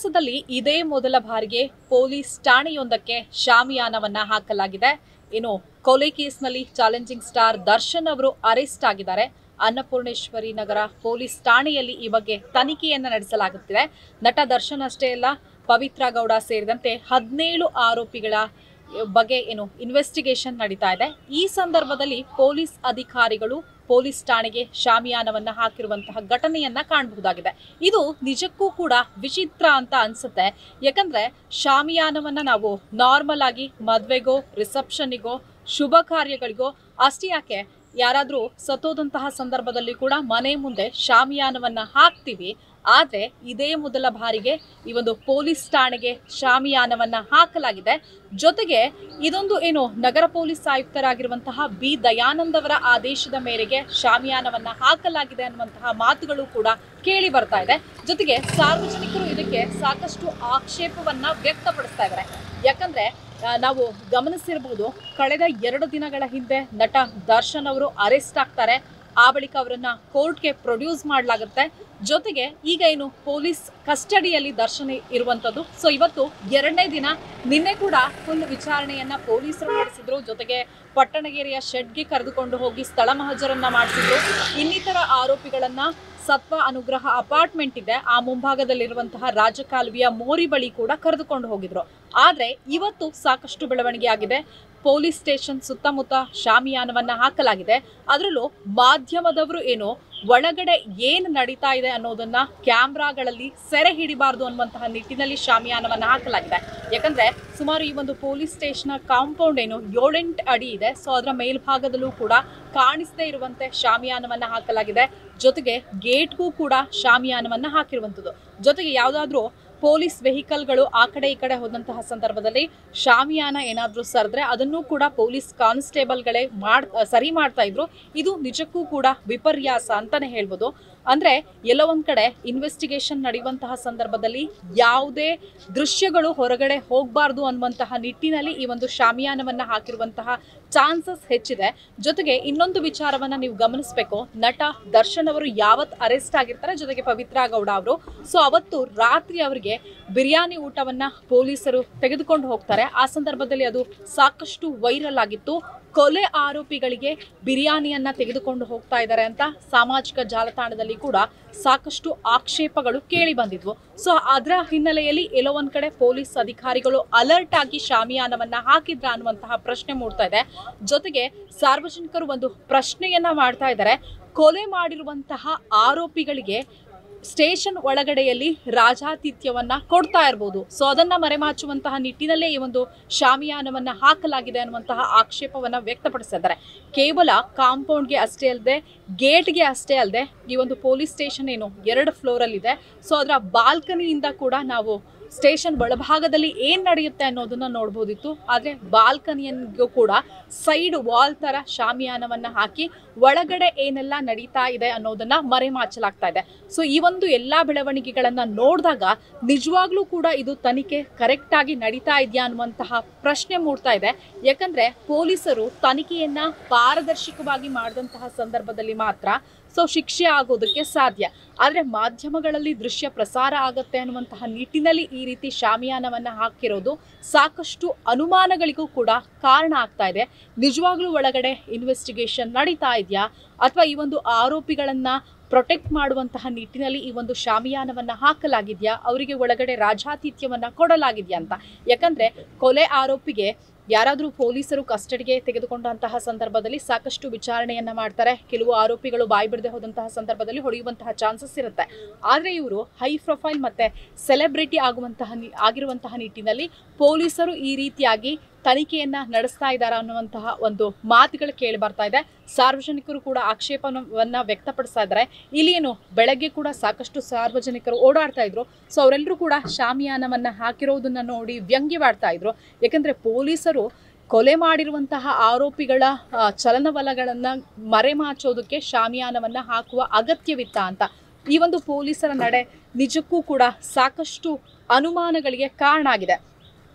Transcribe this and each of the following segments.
ಇತಿಹಾಸದಲ್ಲಿ ಇದೇ ಮೊದಲ ಬಾರಿಗೆ ಪೊಲೀಸ್ ಠಾಣೆಯೊಂದಕ್ಕೆ ಶಾಮಿಯಾನವನ್ನ ಹಾಕಲಾಗಿದೆ ಇನ್ನು ಕೊಲೆ ಕೇಸ್ನಲ್ಲಿ ಚಾಲೆಂಜಿಂಗ್ ಸ್ಟಾರ್ ದರ್ಶನ್ ಅವರು ಅರೆಸ್ಟ್ ಆಗಿದ್ದಾರೆ ಅನ್ನಪೂರ್ಣೇಶ್ವರಿ ನಗರ ಪೊಲೀಸ್ ಠಾಣೆಯಲ್ಲಿ ಈ ಬಗ್ಗೆ ತನಿಖೆಯನ್ನ ನಡೆಸಲಾಗುತ್ತಿದೆ ನಟ ದರ್ಶನ್ ಅಷ್ಟೇ ಅಲ್ಲ ಪವಿತ್ರ ಗೌಡ ಸೇರಿದಂತೆ ಹದಿನೇಳು ಆರೋಪಿಗಳ ಬಗ್ಗೆ ಏನು ಇನ್ವೆಸ್ಟಿಗೇಷನ್ ನಡೀತಾ ಇದೆ ಈ ಸಂದರ್ಭದಲ್ಲಿ ಪೊಲೀಸ್ ಅಧಿಕಾರಿಗಳು ಪೊಲೀಸ್ ಠಾಣೆಗೆ ಶಾಮಿಯಾನವನ್ನ ಹಾಕಿರುವಂತಹ ಘಟನೆಯನ್ನ ಕಾಣಬಹುದಾಗಿದೆ ಇದು ನಿಜಕ್ಕೂ ಕೂಡ ವಿಚಿತ್ರ ಅಂತ ಅನ್ಸುತ್ತೆ ಯಾಕಂದ್ರೆ ಶಾಮಿಯಾನವನ್ನ ನಾವು ನಾರ್ಮಲ್ ಆಗಿ ಮದ್ವೆಗೋ ರಿಸೆಪ್ಷನ್ನಿಗೋ ಶುಭ ಕಾರ್ಯಗಳಿಗೋ ಅಷ್ಟೇ ಯಾಕೆ ಯಾರಾದರೂ ಸತ್ತೋದಂತಹ ಸಂದರ್ಭದಲ್ಲಿ ಕೂಡ ಮನೆ ಮುಂದೆ ಶಾಮಿಯಾನವನ್ನ ಹಾಕ್ತೀವಿ ಆದ್ರೆ ಇದೇ ಮೊದಲ ಬಾರಿಗೆ ಈ ಒಂದು ಪೊಲೀಸ್ ಠಾಣೆಗೆ ಶಾಮಿಯಾನವನ್ನ ಹಾಕಲಾಗಿದೆ ಜೊತೆಗೆ ಇದೊಂದು ಏನು ನಗರ ಪೊಲೀಸ್ ಆಯುಕ್ತರಾಗಿರುವಂತಹ ಬಿ ದಯಾನಂದ್ ಅವರ ಆದೇಶದ ಮೇರೆಗೆ ಶಾಮಿಯಾನವನ್ನ ಹಾಕಲಾಗಿದೆ ಅನ್ನುವಂತಹ ಮಾತುಗಳು ಕೂಡ ಕೇಳಿ ಬರ್ತಾ ಇದೆ ಜೊತೆಗೆ ಸಾರ್ವಜನಿಕರು ಇದಕ್ಕೆ ಸಾಕಷ್ಟು ಆಕ್ಷೇಪವನ್ನ ವ್ಯಕ್ತಪಡಿಸ್ತಾ ಇದ್ದಾರೆ ಯಾಕಂದ್ರೆ ಆ, ನಾವು ಗಮನಿಸಿರ್ಬೋದು ಕಳೆದ ಎರಡು ದಿನಗಳ ಹಿಂದೆ ನಟ ದರ್ಶನ್ ಅವರು ಅರೆಸ್ಟ್ ಆಗ್ತಾರೆ ಆ ಬಳಿಕ ಅವರನ್ನ ಕೋರ್ಟ್ಗೆ ಪ್ರೊಡ್ಯೂಸ್ ಮಾಡಲಾಗುತ್ತೆ ಜೊತೆಗೆ ಈಗ ಏನು ಪೊಲೀಸ್ ಕಸ್ಟಡಿಯಲ್ಲಿ ದರ್ಶನ್ ಇರುವಂತದ್ದು ಸೊ ಇವತ್ತು ಎರಡನೇ ದಿನ ನಿನ್ನೆ ಕೂಡ ಫುಲ್ ವಿಚಾರಣೆಯನ್ನ ಪೊಲೀಸರು ನಡೆಸಿದ್ರು ಜೊತೆಗೆ ಪಟ್ಟಣಗೆರೆಯ ಶೆಡ್ಗೆ ಕರೆದುಕೊಂಡು ಹೋಗಿ ಸ್ಥಳ ಮಹಜರನ್ನ ಮಾಡಿಸಿದ್ರು ಇನ್ನಿತರ ಆರೋಪಿಗಳನ್ನ ಸತ್ವ ಅನುಗ್ರಹ ಅಪಾರ್ಟ್ಮೆಂಟ್ ಇದೆ ಆ ಮುಂಭಾಗದಲ್ಲಿರುವಂತಹ ರಾಜಕಾಲುವೆಯ ಮೋರಿ ಬಳಿ ಕೂಡ ಕರೆದುಕೊಂಡು ಹೋಗಿದ್ರು ಆದ್ರೆ ಇವತ್ತು ಸಾಕಷ್ಟು ಬೆಳವಣಿಗೆ ಆಗಿದೆ ಪೊಲೀಸ್ ಸ್ಟೇಷನ್ ಸುತ್ತಮುತ್ತ ಶಾಮಿಯಾನವನ್ನ ಹಾಕಲಾಗಿದೆ ಅದರಲ್ಲೂ ಮಾಧ್ಯಮದವರು ಏನು ಒಳಗಡೆ ಏನ್ ನಡೀತಾ ಇದೆ ಅನ್ನೋದನ್ನ ಕ್ಯಾಮ್ರಾಗಳಲ್ಲಿ ಸೆರೆ ಹಿಡಿಬಾರ್ದು ಅನ್ನುವಂತಹ ನಿಟ್ಟಿನಲ್ಲಿ ಶಾಮಿಯಾನವನ್ನ ಹಾಕಲಾಗಿದೆ ಯಾಕಂದ್ರೆ ಸುಮಾರು ಈ ಒಂದು ಪೊಲೀಸ್ ಸ್ಟೇಷನ್ ಕಾಂಪೌಂಡ್ ಏನು ಏಳೆಂಟು ಅಡಿ ಇದೆ ಸೊ ಅದರ ಮೇಲ್ಭಾಗದಲ್ಲೂ ಕೂಡ ಕಾಣಿಸದೇ ಇರುವಂತೆ ಶಾಮಿಯಾನವನ್ನ ಹಾಕಲಾಗಿದೆ ಜೊತೆಗೆ ಗೇಟ್ಗೂ ಕೂಡ ಶಾಮಿಯಾನವನ್ನ ಹಾಕಿರುವಂಥದ್ದು ಜೊತೆಗೆ ಯಾವುದಾದ್ರೂ ಪೊಲೀಸ್ ವೆಹಿಕಲ್ಗಳು ಆ ಕಡೆ ಈ ಕಡೆ ಹೋದಂತಹ ಸಂದರ್ಭದಲ್ಲಿ ಶಾಮಿಯಾನ ಏನಾದರೂ ಸರಿದ್ರೆ ಅದನ್ನು ಕೂಡ ಪೊಲೀಸ್ ಕಾನ್ಸ್ಟೇಬಲ್ಗಳೇ ಮಾಡ್ ಸರಿ ಮಾಡ್ತಾ ಇದ್ರು ಇದು ನಿಜಕ್ಕೂ ಕೂಡ ವಿಪರ್ಯಾಸ ಅಂತಾನೆ ಹೇಳ್ಬೋದು ಅಂದ್ರೆ ಎಲ್ಲೋ ಒಂದ್ ಕಡೆ ಇನ್ವೆಸ್ಟಿಗೇಷನ್ ನಡೆಯುವಂತಹ ಸಂದರ್ಭದಲ್ಲಿ ಯಾವುದೇ ದೃಶ್ಯಗಳು ಹೊರಗಡೆ ಹೋಗಬಾರ್ದು ಅನ್ನುವಂತಹ ನಿಟ್ಟಿನಲ್ಲಿ ಈ ಒಂದು ಶಾಮಿಯಾನವನ್ನ ಹಾಕಿರುವಂತಹ ಚಾನ್ಸಸ್ ಹೆಚ್ಚಿದೆ ಜೊತೆಗೆ ಇನ್ನೊಂದು ವಿಚಾರವನ್ನ ನೀವು ಗಮನಿಸಬೇಕು ನಟ ದರ್ಶನ್ ಅವರು ಯಾವತ್ ಅರೆಸ್ಟ್ ಆಗಿರ್ತಾರೆ ಜೊತೆಗೆ ಪವಿತ್ರ ಗೌಡ ಅವರು ಸೊ ಅವತ್ತು ರಾತ್ರಿ ಅವರಿಗೆ ಬಿರಿಯಾನಿ ಊಟವನ್ನ ಪೊಲೀಸರು ತೆಗೆದುಕೊಂಡು ಹೋಗ್ತಾರೆ ಆ ಸಂದರ್ಭದಲ್ಲಿ ಅದು ಸಾಕಷ್ಟು ವೈರಲ್ ಆಗಿತ್ತು ಕೊಲೆ ಆರೋಪಿಗಳಿಗೆ ಬಿರಿಯಾನಿಯನ್ನ ತೆಗೆದುಕೊಂಡು ಹೋಗ್ತಾ ಇದ್ದಾರೆ ಅಂತ ಸಾಮಾಜಿಕ ಜಾಲತಾಣದಲ್ಲಿ ಕೂಡ ಸಾಕಷ್ಟು ಆಕ್ಷೇಪಗಳು ಕೇಳಿ ಬಂದಿದ್ವು ಸೊ ಅದರ ಹಿನ್ನೆಲೆಯಲ್ಲಿ ಎಲ್ಲೋ ಒಂದ್ ಕಡೆ ಪೊಲೀಸ್ ಅಧಿಕಾರಿಗಳು ಅಲರ್ಟ್ ಆಗಿ ಶಾಮಿಯಾನವನ್ನ ಹಾಕಿದ್ರ ಅನ್ನುವಂತಹ ಪ್ರಶ್ನೆ ಮೂಡ್ತಾ ಇದೆ ಜೊತೆಗೆ ಸಾರ್ವಜನಿಕರು ಒಂದು ಪ್ರಶ್ನೆಯನ್ನ ಮಾಡ್ತಾ ಇದ್ದಾರೆ ಕೊಲೆ ಮಾಡಿರುವಂತಹ ಆರೋಪಿಗಳಿಗೆ ಸ್ಟೇಷನ್ ಒಳಗಡೆಯಲ್ಲಿ ರಾಜಾತಿಥ್ಯವನ್ನ ಕೊಡ್ತಾ ಇರ್ಬೋದು ಸೊ ಅದನ್ನ ಮರೆಮಾಚುವಂತಹ ನಿಟ್ಟಿನಲ್ಲೇ ಈ ಒಂದು ಶಾಮಿಯಾನವನ್ನ ಹಾಕಲಾಗಿದೆ ಅನ್ನುವಂತಹ ಆಕ್ಷೇಪವನ್ನ ವ್ಯಕ್ತಪಡಿಸಿದ್ದಾರೆ ಕೇವಲ ಕಾಂಪೌಂಡ್ಗೆ ಅಷ್ಟೇ ಅಲ್ಲದೆ ಗೇಟ್ಗೆ ಅಷ್ಟೇ ಅಲ್ಲದೆ ಈ ಒಂದು ಪೊಲೀಸ್ ಸ್ಟೇಷನ್ ಏನು ಎರಡು ಫ್ಲೋರಲ್ಲಿ ಇದೆ ಸೊ ಅದರ ಬಾಲ್ಕನಿಯಿಂದ ಕೂಡ ನಾವು ಸ್ಟೇಷನ್ ಒಳಭಾಗದಲ್ಲಿ ಏನ್ ನಡೆಯುತ್ತೆ ಅನ್ನೋದನ್ನ ನೋಡ್ಬೋದಿತ್ತು ಆದ್ರೆ ಬಾಲ್ಕನಿಯನ್ಗೂ ಕೂಡ ಸೈಡ್ ವಾಲ್ ತರ ಶಾಮಿಯಾನವನ್ನ ಹಾಕಿ ಒಳಗಡೆ ಏನೆಲ್ಲ ನಡೀತಾ ಇದೆ ಅನ್ನೋದನ್ನ ಮರೆಮಾಚಲಾಗ್ತಾ ಇದೆ ಸೊ ಈ ಒಂದು ಎಲ್ಲಾ ಬೆಳವಣಿಗೆಗಳನ್ನ ನೋಡಿದಾಗ ನಿಜವಾಗ್ಲೂ ಕೂಡ ಇದು ತನಿಖೆ ಕರೆಕ್ಟ್ ಆಗಿ ನಡೀತಾ ಇದೆಯಾ ಅನ್ನುವಂತಹ ಪ್ರಶ್ನೆ ಮೂಡ್ತಾ ಇದೆ ಯಾಕಂದ್ರೆ ಪೊಲೀಸರು ತನಿಖೆಯನ್ನ ಪಾರದರ್ಶಕವಾಗಿ ಮಾಡಿದಂತಹ ಸಂದರ್ಭದಲ್ಲಿ ಮಾತ್ರ ಸೊ ಶಿಕ್ಷೆ ಆಗೋದಕ್ಕೆ ಸಾಧ್ಯ ಆದರೆ ಮಾಧ್ಯಮಗಳಲ್ಲಿ ದೃಶ್ಯ ಪ್ರಸಾರ ಆಗತ್ತೆ ಅನ್ನುವಂತಹ ನಿಟ್ಟಿನಲ್ಲಿ ಈ ರೀತಿ ಶಾಮಿಯಾನವನ್ನ ಹಾಕಿರೋದು ಸಾಕಷ್ಟು ಅನುಮಾನಗಳಿಗೂ ಕೂಡ ಕಾರಣ ಆಗ್ತಾ ಇದೆ ನಿಜವಾಗ್ಲೂ ಒಳಗಡೆ ಇನ್ವೆಸ್ಟಿಗೇಷನ್ ನಡೀತಾ ಇದೆಯಾ ಅಥವಾ ಈ ಒಂದು ಆರೋಪಿಗಳನ್ನ ಪ್ರೊಟೆಕ್ಟ್ ಮಾಡುವಂತಹ ನಿಟ್ಟಿನಲ್ಲಿ ಈ ಒಂದು ಶಾಮಿಯಾನವನ್ನ ಹಾಕಲಾಗಿದ್ಯಾ ಅವರಿಗೆ ಒಳಗಡೆ ರಾಜಾತಿಥ್ಯವನ್ನ ಕೊಡಲಾಗಿದ್ಯಾ ಅಂತ ಯಾಕಂದ್ರೆ ಕೊಲೆ ಆರೋಪಿಗೆ ಯಾರಾದರೂ ಪೊಲೀಸರು ಕಸ್ಟಡಿಗೆ ತೆಗೆದುಕೊಂಡಂತಹ ಸಂದರ್ಭದಲ್ಲಿ ಸಾಕಷ್ಟು ವಿಚಾರಣೆಯನ್ನ ಮಾಡ್ತಾರೆ ಕೆಲವು ಆರೋಪಿಗಳು ಬಾಯಿ ಬಿಡದೆ ಹೋದಂತಹ ಸಂದರ್ಭದಲ್ಲಿ ಹೊಡೆಯುವಂತಹ ಚಾನ್ಸಸ್ ಇರುತ್ತೆ ಆದರೆ ಇವರು ಹೈ ಪ್ರೊಫೈಲ್ ಮತ್ತೆ ಸೆಲೆಬ್ರಿಟಿ ಆಗುವಂತಹ ನಿ- ಆಗಿರುವಂತಹ ನಿಟ್ಟಿನಲ್ಲಿ ಪೊಲೀಸರು ಈ ರೀತಿಯಾಗಿ ತನಿಖೆಯನ್ನ ನಡೆಸ್ತಾ ಇದ್ದಾರೆ ಅನ್ನುವಂತಹ ಒಂದು ಮಾತುಗಳು ಕೇಳಿ ಬರ್ತಾ ಇದೆ ಸಾರ್ವಜನಿಕರು ಕೂಡ ಆಕ್ಷೇಪವನ್ನ ವ್ಯಕ್ತಪಡಿಸ್ತಾ ಇದ್ದಾರೆ ಇಲ್ಲಿ ಏನು ಬೆಳಗ್ಗೆ ಕೂಡ ಸಾಕಷ್ಟು ಸಾರ್ವಜನಿಕರು ಓಡಾಡ್ತಾ ಇದ್ರು ಸೊ ಅವರೆಲ್ಲರೂ ಕೂಡ ಶಾಮಿಯಾನವನ್ನ ಹಾಕಿರೋದನ್ನ ನೋಡಿ ವ್ಯಂಗ್ಯವಾಡ್ತಾ ಇದ್ರು ಯಾಕಂದ್ರೆ ಪೊಲೀಸರು ಕೊಲೆ ಮಾಡಿರುವಂತಹ ಆರೋಪಿಗಳ ಆ, ಚಲನವಲಗಳನ್ನ ಮರೆಮಾಚೋದಕ್ಕೆ ಶಾಮಿಯಾನವನ್ನ ಹಾಕುವ ಅಗತ್ಯವಿತ್ತ ಅಂತ ಈ ಒಂದು ಪೊಲೀಸರ ನಡೆ ನಿಜಕ್ಕೂ ಕೂಡ ಸಾಕಷ್ಟು ಅನುಮಾನಗಳಿಗೆ ಕಾರಣ ಆಗಿದೆ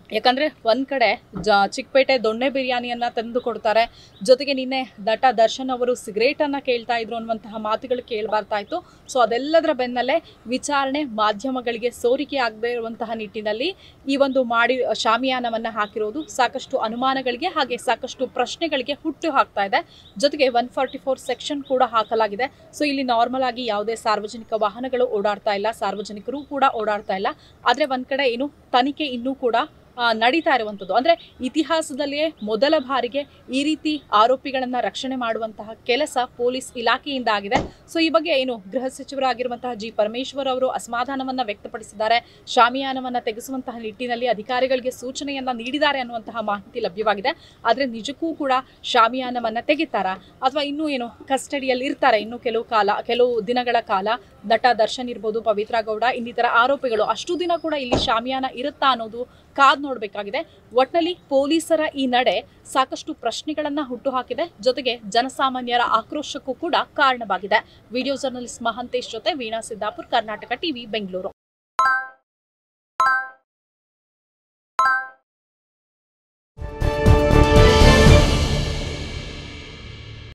ಯಾಕಂದ್ರೆ ಒಂದ್ ಕಡೆ ಜ ಚಿಕ್ಕಪೇಟೆ ದೊಣ್ಣೆ ಬಿರಿಯಾನಿಯನ್ನ ತಂದು ಕೊಡ್ತಾರೆ ಜೊತೆಗೆ ನಿನ್ನೆ ನಟ ದರ್ಶನ್ ಅವರು ಸಿಗರೇಟ್ ಅನ್ನ ಕೇಳ್ತಾ ಇದ್ರು ಅನ್ನುವಂತಹ ಮಾತುಗಳು ಕೇಳಬರ್ತಾ ಇತ್ತು ಸೊ ಅದೆಲ್ಲದರ ಬೆನ್ನಲ್ಲೇ ವಿಚಾರಣೆ ಮಾಧ್ಯಮಗಳಿಗೆ ಸೋರಿಕೆ ಆಗದೆ ಇರುವಂತಹ ನಿಟ್ಟಿನಲ್ಲಿ ಈ ಒಂದು ಮಾಡಿ ಶಾಮಿಯಾನವನ್ನ ಹಾಕಿರೋದು ಸಾಕಷ್ಟು ಅನುಮಾನಗಳಿಗೆ ಹಾಗೆ ಸಾಕಷ್ಟು ಪ್ರಶ್ನೆಗಳಿಗೆ ಹುಟ್ಟು ಹಾಕ್ತಾ ಇದೆ ಜೊತೆಗೆ ಒನ್ ಫಾರ್ಟಿ ಫೋರ್ ಸೆಕ್ಷನ್ ಕೂಡ ಹಾಕಲಾಗಿದೆ ಸೊ ಇಲ್ಲಿ ನಾರ್ಮಲ್ ಆಗಿ ಯಾವುದೇ ಸಾರ್ವಜನಿಕ ವಾಹನಗಳು ಓಡಾಡ್ತಾ ಇಲ್ಲ ಸಾರ್ವಜನಿಕರು ಕೂಡ ಓಡಾಡ್ತಾ ಇಲ್ಲ ಆದ್ರೆ ಒಂದ್ ಕಡೆ ಏನು ತನಿಖೆ ಇನ್ನೂ ಕೂಡ ಆ, ನಡೀತಾ ಇರುವಂಥದ್ದು ಅಂದ್ರೆ ಇತಿಹಾಸದಲ್ಲಿಯೇ ಮೊದಲ ಬಾರಿಗೆ ಈ ರೀತಿ ಆರೋಪಿಗಳನ್ನ ರಕ್ಷಣೆ ಮಾಡುವಂತಹ ಕೆಲಸ ಪೊಲೀಸ್ ಇಲಾಖೆಯಿಂದ ಆಗಿದೆ ಸೊ ಈ ಬಗ್ಗೆ ಏನು ಗೃಹ ಸಚಿವರಾಗಿರುವಂತಹ ಜಿ ಪರಮೇಶ್ವರ್ ಅವರು ಅಸಮಾಧಾನವನ್ನ ವ್ಯಕ್ತಪಡಿಸಿದ್ದಾರೆ ಶಾಮಿಯಾನವನ್ನ ತೆಗೆಸುವಂತಹ ನಿಟ್ಟಿನಲ್ಲಿ ಅಧಿಕಾರಿಗಳಿಗೆ ಸೂಚನೆಯನ್ನ ನೀಡಿದ್ದಾರೆ ಅನ್ನುವಂತಹ ಮಾಹಿತಿ ಲಭ್ಯವಾಗಿದೆ ಆದ್ರೆ ನಿಜಕ್ಕೂ ಕೂಡ ಶಾಮಿಯಾನವನ್ನ ತೆಗಿತಾರಾ ಅಥವಾ ಇನ್ನೂ ಏನು ಕಸ್ಟಡಿಯಲ್ಲಿ ಇರ್ತಾರೆ ಇನ್ನು ಕೆಲವು ಕಾಲ ಕೆಲವು ದಿನಗಳ ಕಾಲ ನಟ ದರ್ಶನ್ ಇರ್ಬೋದು ಪವಿತ್ರ ಗೌಡ ಇನ್ನಿತರ ಆರೋಪಿಗಳು ಅಷ್ಟು ದಿನ ಕೂಡ ಇಲ್ಲಿ ಶಾಮಿಯಾನ ಇರುತ್ತಾ ಅನ್ನೋದು ಕಾದ್ ನೋಡಬೇಕಾಗಿದೆ ಒಟ್ನಲ್ಲಿ ಪೊಲೀಸರ ಈ ನಡೆ ಸಾಕಷ್ಟು ಪ್ರಶ್ನೆಗಳನ್ನ ಹುಟ್ಟುಹಾಕಿದೆ ಜೊತೆಗೆ ಜನಸಾಮಾನ್ಯರ ಆಕ್ರೋಶಕ್ಕೂ ಕೂಡ ಕಾರಣವಾಗಿದೆ ವಿಡಿಯೋ ಜರ್ನಲಿಸ್ಟ್ ಮಹಂತೇಶ್ ಜೊತೆ ವೀಣಾ ಸಿದ್ದಾಪುರ್ ಕರ್ನಾಟಕ ಟಿವಿ ಬೆಂಗಳೂರು